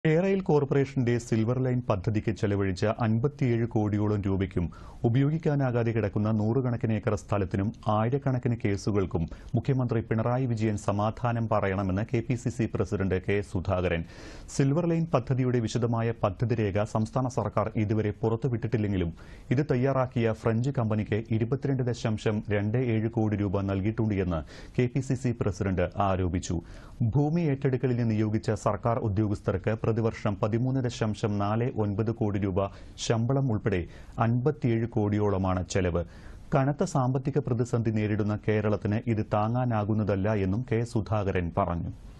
എയറെയിൽ കോർപ്പറേഷന്റെ silver line പദ്ധതിക്ക് ചെലവഴിച്ച അൻപത്തിയേഴ് കോടിയോളം രൂപയ്ക്കും ഉപയോഗിക്കാനാകാതെ കിടക്കുന്ന നൂറുകണക്കിന് ഏക്കർ സ്ഥലത്തിനും ആയിരക്കണക്കിന് കേസുകൾക്കും മുഖ്യമന്ത്രി പിണറായി വിജയൻ സമാധാനം പറയണമെന്ന് K P C C president K Sudhakaran silver line പദ്ധതിയുടെ വിശദമായ പദ്ധതിരേഖ സംസ്ഥാന സർക്കാർ ഇതുവരെ പുറത്തുവിട്ടിട്ടില്ലെങ്കിലും ഇത് തയ്യാറാക്കിയ ഫ്രഞ്ച് കമ്പനിക്ക് ഇരുപത്തിരണ്ട് ദശാംശം രണ്ട് ഏഴ് കോടി രൂപ നൽകിയിട്ടുണ്ട് എന്ന് K P C C president ആരോപിച്ചു ഭൂമി ഏറ്റെടുക്കലിന് നിയോഗിച്ച സർക്കാർ ഉദ്യോഗസ്ഥർക്ക് പ്രതിവർഷം പതിമൂന്ന് ദശാംശം നാല് ഒൻപത് കോടി രൂപ ശമ്പളം ഉൾപ്പെടെ അൻപത്തിയേഴ് കോടിയോളമാണ് ചെലവ് കനത്ത സാമ്പത്തിക പ്രതിസന്ധി നേരിടുന്ന കേരളത്തിന് ഇത് താങ്ങാനാകുന്നതല്ല എന്നും കെ സുധാകരൻ പറഞ്ഞു